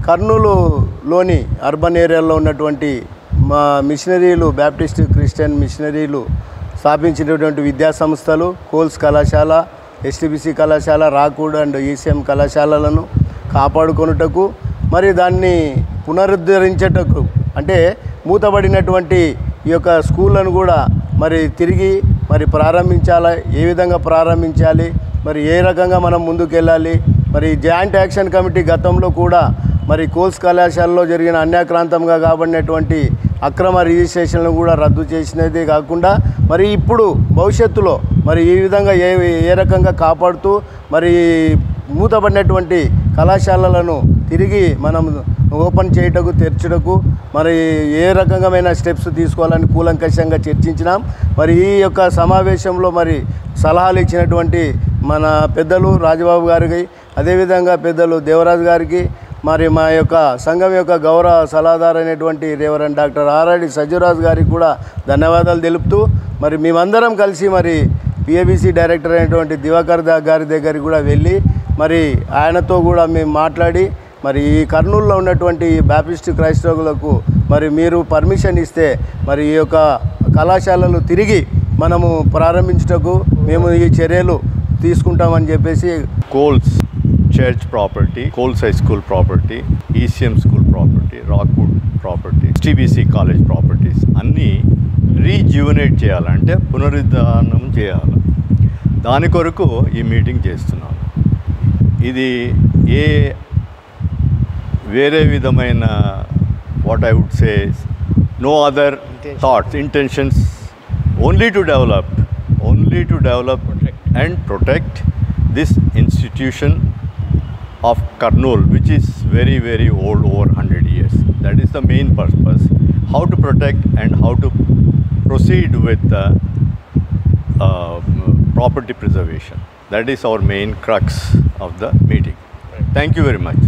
కర్నూలులోని అర్బన్ ఏరియాలో ఉన్నటువంటి మా మిషనరీలు బ్యాప్టిస్ట్ క్రిస్టియన్ మిషనరీలు స్థాపించినటువంటి విద్యా సంస్థలు కోల్స్ కళాశాల ఎస్టీబీసీ కళాశాల రాకూడ్ అండ్ ఈసీఎం కళాశాలలను కాపాడుకొనుటకు మరి దాన్ని పునరుద్ధరించేటకు అంటే మూతబడినటువంటి ఈ యొక్క స్కూళ్ళను కూడా మరి తిరిగి మరి ప్రారంభించాలా ఏ విధంగా ప్రారంభించాలి మరి ఏ రకంగా మనం ముందుకెళ్ళాలి మరి జాయింట్ యాక్షన్ కమిటీ గతంలో కూడా మరి కోల్స్ కళాశాలలో జరిగిన అన్యాక్రాంతంగా కాబడినటువంటి అక్రమ రిజిస్ట్రేషన్లను కూడా రద్దు చేసినదే కాకుండా మరి ఇప్పుడు భవిష్యత్తులో మరి ఈ విధంగా ఏ ఏ రకంగా కాపాడుతూ మరి మూతపడినటువంటి కళాశాలలను తిరిగి మనం ఓపెన్ చేయుటకు తెరచుటకు మరి ఏ రకమైన స్టెప్స్ తీసుకోవాలని కూలంకషంగా చర్చించినాం మరి ఈ యొక్క సమావేశంలో మరి సలహాలు ఇచ్చినటువంటి మన పెద్దలు రాజబాబు గారికి అదేవిధంగా పెద్దలు దేవరాజు గారికి మరి మా యొక్క సంఘం యొక్క గౌరవ సలహాదారు అయినటువంటి రేవరెండ్ డాక్టర్ ఆర్ఆర్డి సజ్జరాజు గారికి కూడా ధన్యవాదాలు తెలుపుతూ మరి మేమందరం కలిసి మరి పిఏబిసి డైరెక్టర్ అయినటువంటి దివాకర్ దా గారి దగ్గరికి కూడా వెళ్ళి మరి ఆయనతో కూడా మేము మాట్లాడి మరి ఈ కర్నూలులో ఉన్నటువంటి ఈ బ్యాప్టిస్ట్ క్రైస్తవులకు మరి మీరు పర్మిషన్ ఇస్తే మరి ఈ యొక్క కళాశాలలు తిరిగి మనము ప్రారంభించుటకు మేము ఈ చర్యలు తీసుకుంటామని చెప్పేసి Coles church property Coles high school property ECM school property Rockwood property TBC college properties అన్నీ రీజ్యూవనేట్ చేయాలంటే పునరుద్ధానం చేయాలి దాని కొరకు ఈ మీటింగ్ చేస్తున్నాను ఇది ఏ వేరే విధమైన what I would say no other thoughts intentions only to develop only to develop and protect this institution of Karnool, which is very, very old, over 100 years. years. That is the main purpose. How to protect and how to proceed with uh, uh, property preservation. That is our main crux of the meeting. Thank you very much.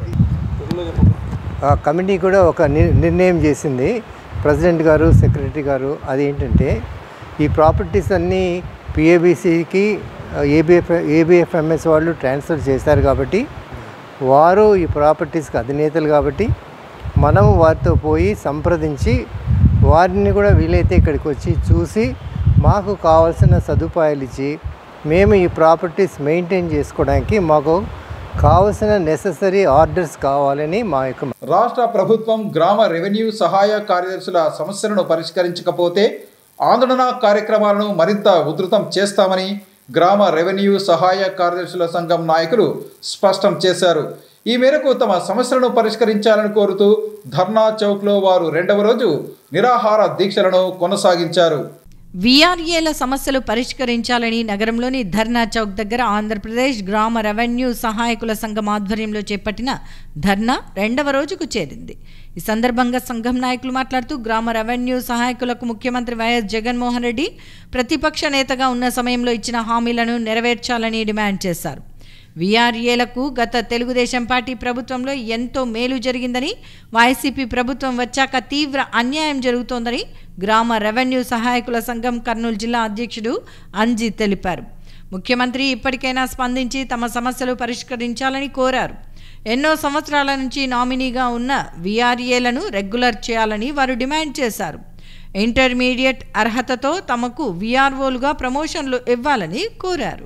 ఆ committee కూడా ఒక ని- నిర్ణయం చేసింది president గారు secretary గారు అది ఏంటంటే ఈ ప్రాపర్టీస్ అన్నీ పిఏబిసికి ఏబిఎఫ్ ఏబిఎఫ్ఎంఎస్ వాళ్ళు ట్రాన్స్ఫర్ చేశారు కాబట్టి వారు ఈ ప్రాపర్టీస్కి అధినేతలు కాబట్టి మనం వారితో పోయి సంప్రదించి వారిని కూడా వీలైతే ఇక్కడికి వచ్చి చూసి మాకు కావాల్సిన సదుపాయాలు ఇచ్చి మేము ఈ ప్రాపర్టీస్ మెయింటైన్ చేసుకోవడానికి మాకు కావలసిన నెససరీ ఆర్డర్స్ కావాలని మా యొక్క రాష్ట్ర ప్రభుత్వం గ్రామ రెవెన్యూ సహాయ కార్యదర్శుల సమస్యలను పరిష్కరించకపోతే ఆందోళన కార్యక్రమాలను మరింత ఉధృతం చేస్తామని గ్రామ రెవెన్యూ సహాయ కార్యదర్శుల సంఘం నాయకులు స్పష్టం చేశారు ఈ మేరకు తమ సమస్యలను పరిష్కరించాలని కోరుతూ ధర్నా చౌక్లో వారు రెండవ రోజు నిరాహార దీక్షలను కొనసాగించారు వీఆర్ఏల సమస్యలు పరిష్కరించాలని నగరంలోని ధర్నా చౌక్ దగ్గర ఆంధ్రప్రదేశ్ గ్రామ రెవెన్యూ సహాయకుల సంఘం ఆధ్వర్యంలో చేపట్టిన ధర్నా రెండవ రోజుకు చేరింది ఈ సందర్భంగా సంఘం నాయకులు మాట్లాడుతూ గ్రామ రెవెన్యూ సహాయకులకు ముఖ్యమంత్రి వైఎస్ జగన్మోహన్ రెడ్డి ప్రతిపక్ష నేతగా ఉన్న సమయంలో ఇచ్చిన హామీలను నెరవేర్చాలని డిమాండ్ చేశారు వీఆర్ఏలకు గత తెలుగుదేశం పార్టీ ప్రభుత్వంలో ఎంతో మేలు జరిగిందని వైసీపీ ప్రభుత్వం వచ్చాక తీవ్ర అన్యాయం జరుగుతోందని గ్రామ రెవెన్యూ సహాయకుల సంఘం కర్నూలు జిల్లా అధ్యక్షుడు అంజీ తెలిపారు ముఖ్యమంత్రి ఇప్పటికైనా స్పందించి తమ సమస్యలు పరిష్కరించాలని కోరారు ఎన్నో సంవత్సరాల నుంచి నామినీగా ఉన్న వీఆర్ఏలను రెగ్యులర్ చేయాలని వారు డిమాండ్ చేశారు ఇంటర్మీడియట్ అర్హతతో తమకు వీఆర్ఓలుగా ప్రమోషన్లు ఇవ్వాలని కోరారు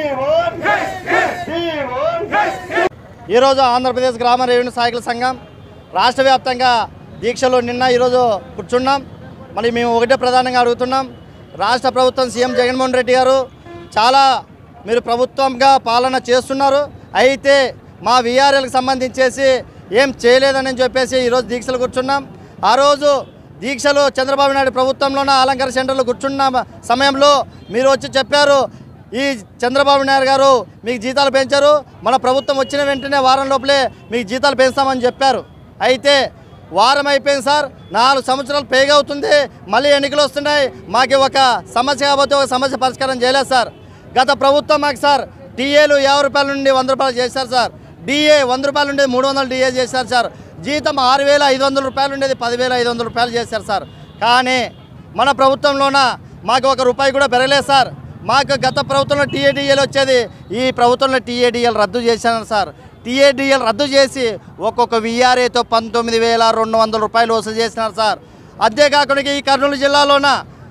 ఈరోజు ఆంధ్రప్రదేశ్ గ్రామ రెవెన్యూ సహాయకుల సంఘం రాష్ట్ర వ్యాప్తంగా దీక్షలు నిన్న ఈరోజు కూర్చున్నాం మరి మేము ఒకటే ప్రధానంగా అడుగుతున్నాం రాష్ట్ర ప్రభుత్వం సీఎం జగన్మోహన్ రెడ్డి గారు చాలా మీరు ప్రభుత్వంగా పాలన చేస్తున్నారు అయితే మా వీఆర్ఎల్కి సంబంధించేసి ఏం చేయలేదని చెప్పేసి ఈరోజు దీక్షలు కూర్చున్నాం ఆ రోజు దీక్షలు చంద్రబాబు నాయుడు ప్రభుత్వంలోన అలంకార సెంటర్లో కూర్చున్న సమయంలో మీరు వచ్చి చెప్పారు ఈ చంద్రబాబు నాయుడు గారు మీకు జీతాలు పెంచారు మన ప్రభుత్వం వచ్చిన వెంటనే వారం లోపలే మీకు జీతాలు పెంచుతామని చెప్పారు అయితే వారం అయిపోయింది సార్ నాలుగు సంవత్సరాలు పేగా అవుతుంది మళ్ళీ ఎన్నికలు వస్తున్నాయి మాకు ఒక సమస్య కాబట్టి ఒక సమస్య పరిష్కారం చేయలేదు సార్ గత ప్రభుత్వం మాకు సార్ టీఏలు యాభై రూపాయల నుండి వంద రూపాయలు చేశారు సార్ డిఏ వంద రూపాయల నుండి మూడు వందలు డిఏ చేశారు సార్ జీతం ఆరు వేల ఐదు వందల రూపాయలు ఉండేది పదివేల ఐదు వందల రూపాయలు చేశారు సార్ కానీ మన ప్రభుత్వంలోన మాకు ఒక రూపాయి కూడా పెరగలేదు సార్ మాకు గత ప్రభుత్వంలో టీఏడిఎల్ వచ్చేది ఈ ప్రభుత్వంలో టీఏడిఎల్ రద్దు చేశాను సార్ టీఏడిఎల్ రద్దు చేసి ఒక్కొక్క విఆర్ఏతో పంతొమ్మిది వేల రెండు వందల రూపాయలు వసూలు చేసినారు సార్ అంతేకాకుండా ఈ కర్నూలు జిల్లాలోన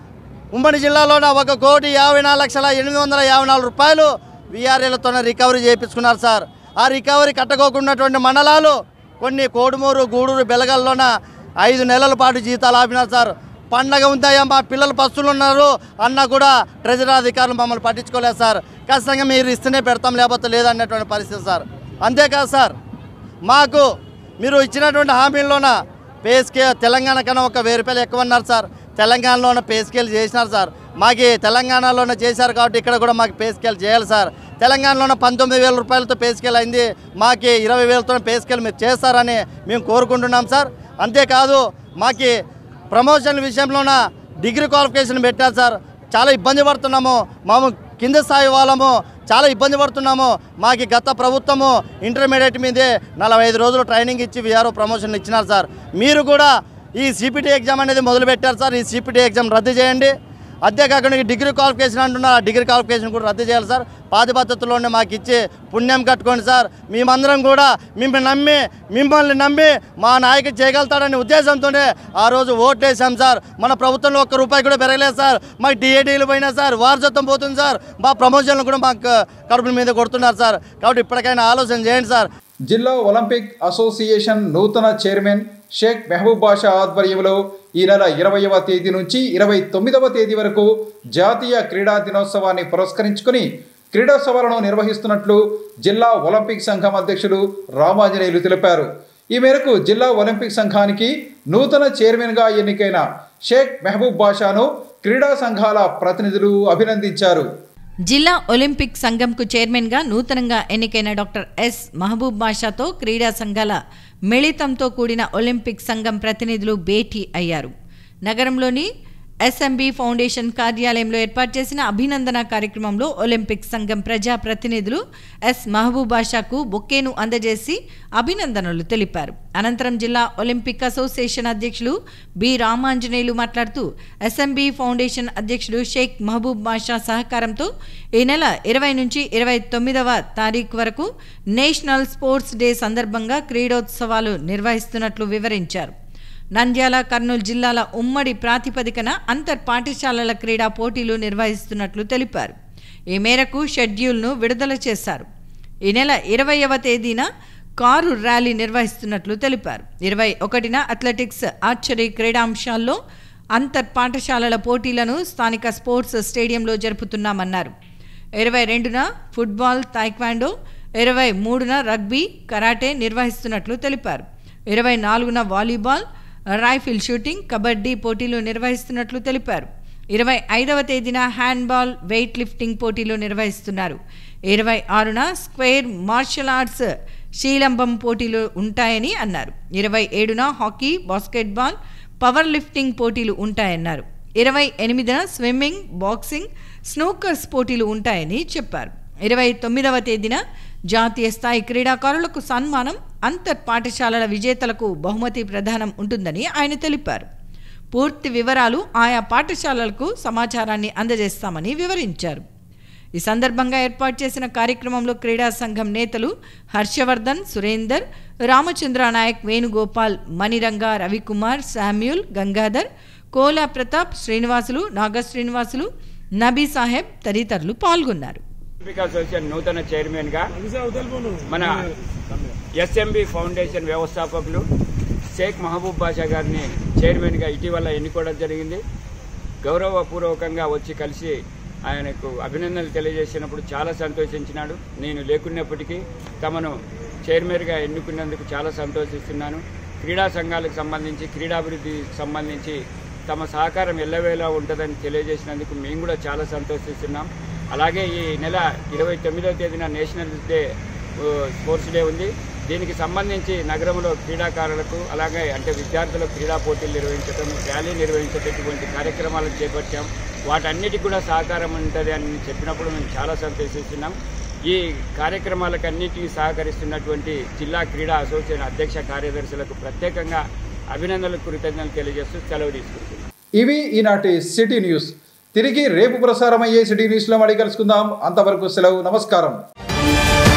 ఉమ్మడి జిల్లాలోన ఒక కోటి యాభై నాలుగు లక్షల ఎనిమిది వందల యాభై నాలుగు రూపాయలు విఆర్ఏలతోనే రికవరీ చేయించుకున్నారు సార్ ఆ రికవరీ కట్టకోకున్నటువంటి మండలాలు కొన్ని కోడుమూరు గూడూరు బెలగల్లోన ఐదు నెలల పాటు జీతాలు ఆపినారు సార్ పండగ ఉందాయా మా పిల్లలు పస్తులు ఉన్నారు అన్న కూడా ట్రెజరీ అధికారులు మమ్మల్ని పట్టించుకోలేదు సార్ ఖచ్చితంగా మీరు ఇస్తేనే పెడతాం లేకపోతే లేదన్నటువంటి పరిస్థితి సార్ అంతేకాదు సార్ మాకు మీరు ఇచ్చినటువంటి హామీల్లోన పే స్కేల్ తెలంగాణ కన్నా ఒక వెయ్యి రూపాయలు ఎక్కువ అన్నారు సార్ తెలంగాణలోన పే స్కేల్ చేసినారు సార్ మాకు తెలంగాణలోనే చేశారు కాబట్టి ఇక్కడ కూడా మాకు పే స్కేల్ చేయాలి సార్ తెలంగాణలోనే పంతొమ్మిది వేల రూపాయలతో పే స్కేల్ అయింది మాకు ఇరవై వేలతో పే స్కేల్ మీరు చేస్తారని మేము కోరుకుంటున్నాం సార్ అంతేకాదు మాకు ప్రమోషన్ విషయంలోన డిగ్రీ క్వాలిఫికేషన్ పెట్టారు సార్ చాలా ఇబ్బంది పడుతున్నాము మేము కింద స్థాయి వాళ్ళము చాలా ఇబ్బంది పడుతున్నాము మాకు గత ప్రభుత్వము ఇంటర్మీడియట్ మీదే నలభై ఐదు రోజులు ట్రైనింగ్ ఇచ్చి విఆర్ఓ ప్రమోషన్లు ఇచ్చినారు సార్ మీరు కూడా ఈ సిపిటి ఎగ్జామ్ అనేది మొదలు పెట్టారు సార్ ఈ సిపిటి ఎగ్జామ్ రద్దు చేయండి అంతేకాకుండా ఈ డిగ్రీ క్వాలిఫికేషన్ అంటున్నారు ఆ డిగ్రీ క్వాలిఫికేషన్ కూడా రద్దు చేయాలి సార్ పాతి పద్ధతిలోనే మాకు ఇచ్చి పుణ్యం కట్టుకోండి సార్ మేమందరం కూడా మిమ్మల్ని నమ్మి మిమ్మల్ని నమ్మి మా నాయకుడు చేయగలుగుతాడనే ఉద్దేశంతోనే ఆ రోజు ఓట్లేసాం సార్ మన ప్రభుత్వంలో ఒక్క రూపాయి కూడా పెరగలేదు సార్ మాకు డిఏడీలు పోయినా సార్ వారసత్వం పోతుంది సార్ మా ప్రమోషన్లు కూడా మాకు కడుపుల మీద కొడుతున్నారు సార్ కాబట్టి ఇప్పటికైనా ఆలోచన చేయండి సార్ జిల్లా ఒలింపిక్ అసోసియేషన్ నూతన చైర్మన్ షేక్ మెహబూబ్ బాషా ఆధ్వర్యంలో ఈ నెల ఇరవైవ తేదీ నుంచి ఇరవై తొమ్మిదవ తేదీ వరకు జాతీయ క్రీడా దినోత్సవాన్ని పురస్కరించుకుని క్రీడోత్సవాలను నిర్వహిస్తున్నట్లు జిల్లా ఒలింపిక్ సంఘం అధ్యక్షులు రామాంజనేయులు తెలిపారు ఈ మేరకు జిల్లా ఒలింపిక్ సంఘానికి నూతన చైర్మన్గా ఎన్నికైన షేక్ మెహబూబ్ బాషాను క్రీడా సంఘాల ప్రతినిధులు అభినందించారు జిల్లా ఒలింపిక్ సంఘంకు చైర్మన్గా నూతనంగా ఎన్నికైన డాక్టర్ ఎస్ మహబూబ్ బాషాతో క్రీడా సంఘాల మిళితంతో కూడిన ఒలింపిక్ సంఘం ప్రతినిధులు భేటీ అయ్యారు నగరంలోని ఎస్ఎంబి ఫౌండేషన్ కార్యాలయంలో ఏర్పాటు చేసిన అభినందన కార్యక్రమంలో ఒలింపిక్ సంఘం ప్రజా ప్రతినిధులు ఎస్ మహబూబ్ బాషాకు బొక్కేను అందజేసి అభినందనలు తెలిపారు అనంతరం జిల్లా ఒలింపిక్ అసోసియేషన్ అధ్యక్షులు బి రామాంజనేయులు మాట్లాడుతూ ఎస్ఎంబి ఫౌండేషన్ అధ్యక్షుడు షేక్ మహబూబ్ బాషా సహకారంతో ఈ నెల ఇరవై నుంచి ఇరవై తొమ్మిదవ తారీఖు వరకు నేషనల్ స్పోర్ట్స్ డే సందర్భంగా క్రీడోత్సవాలు నిర్వహిస్తున్నట్లు వివరించారు నంద్యాల కర్నూలు జిల్లాల ఉమ్మడి ప్రాతిపదికన అంతర్ పాఠశాలల క్రీడా పోటీలు నిర్వహిస్తున్నట్లు తెలిపారు ఈ మేరకు షెడ్యూల్ను విడుదల చేశారు ఈ నెల ఇరవైవ తేదీన కారు ర్యాలీ నిర్వహిస్తున్నట్లు తెలిపారు ఇరవై ఒకటిన అథ్లెటిక్స్ ఆర్చరీ క్రీడాంశాల్లో అంతర్ పాఠశాలల పోటీలను స్థానిక స్పోర్ట్స్ స్టేడియంలో జరుపుతున్నామన్నారు ఇరవై రెండున ఫుట్బాల్ తాయ్క్వాండో ఇరవై మూడున రగ్బీ కరాటే నిర్వహిస్తున్నట్లు తెలిపారు ఇరవై నాలుగున వాలీబాల్ రైఫిల్ షూటింగ్ కబడ్డీ పోటీలు నిర్వహిస్తున్నట్లు తెలిపారు ఇరవై ఐదవ తేదీన హ్యాండ్బాల్ వెయిట్ లిఫ్టింగ్ పోటీలు నిర్వహిస్తున్నారు ఇరవై ఆరున స్క్వేర్ మార్షల్ ఆర్ట్స్ శీలంబం పోటీలు ఉంటాయని అన్నారు ఇరవై ఏడున హాకీ బాస్కెట్బాల్ పవర్ లిఫ్టింగ్ పోటీలు ఉంటాయన్నారు ఇరవై ఎనిమిదిన స్విమ్మింగ్ బాక్సింగ్ స్నూకర్స్ పోటీలు ఉంటాయని చెప్పారు ఇరవై తొమ్మిదవ తేదీన జాతీయ స్థాయి క్రీడాకారులకు సన్మానం అంతర్ పాఠశాలల విజేతలకు బహుమతి ప్రదానం ఉంటుందని ఆయన తెలిపారు పూర్తి వివరాలు ఆయా పాఠశాలలకు సమాచారాన్ని అందజేస్తామని వివరించారు ఈ సందర్భంగా ఏర్పాటు చేసిన కార్యక్రమంలో క్రీడా సంఘం నేతలు హర్షవర్ధన్ సురేందర్ రామచంద్ర నాయక్ వేణుగోపాల్ మణిరంగ రవికుమార్ శామ్యూల్ గంగాధర్ కోలా ప్రతాప్ శ్రీనివాసులు నాగ శ్రీనివాసులు నబీ సాహెబ్ తదితరులు పాల్గొన్నారు ఒలింపిక్ అసోసియేషన్ నూతన చైర్మన్గా మన ఎస్ఎంబి ఫౌండేషన్ వ్యవస్థాపకులు షేక్ మహబూబ్ బాషా గారిని చైర్మన్గా ఇటీవల ఎన్నుకోవడం జరిగింది గౌరవపూర్వకంగా వచ్చి కలిసి ఆయనకు అభినందనలు తెలియజేసినప్పుడు చాలా సంతోషించినాడు నేను లేకున్నప్పటికీ తమను చైర్మన్గా ఎన్నుకున్నందుకు చాలా సంతోషిస్తున్నాను క్రీడా సంఘాలకు సంబంధించి క్రీడాభివృద్ధికి సంబంధించి తమ సహకారం ఎల్లవేళలా ఉంటుందని తెలియజేసినందుకు మేము కూడా చాలా సంతోషిస్తున్నాం అలాగే ఈ నెల ఇరవై తొమ్మిదవ తేదీన నేషనల్ డే ఆ, స్పోర్ట్స్ డే ఉంది దీనికి సంబంధించి నగరంలో క్రీడాకారులకు అలాగే అంటే విద్యార్థులకు క్రీడా పోటీలు నిర్వహించడం ర్యాలీ నిర్వహించేటటువంటి కార్యక్రమాలను చేపట్టాం వాటన్నిటికి కూడా సహకారం ఉంటుంది అని చెప్పినప్పుడు మేము చాలా సంతోషిస్తున్నాం ఈ కార్యక్రమాలకన్నిటికీ సహకరిస్తున్నటువంటి జిల్లా క్రీడా అసోసియేషన్ అధ్యక్ష కార్యదర్శులకు ప్రత్యేకంగా అభినందనలు కృతజ్ఞతలు తెలియజేస్తూ సెలవు తీసుకుంటున్నాం ఇవి ఈనాటి సిటీ న్యూస్ తిరిగి రేపు ప్రసారం అయ్యే సిటీ న్యూస్లో మళ్ళీ కలుసుకుందాం అంతవరకు సెలవు నమస్కారం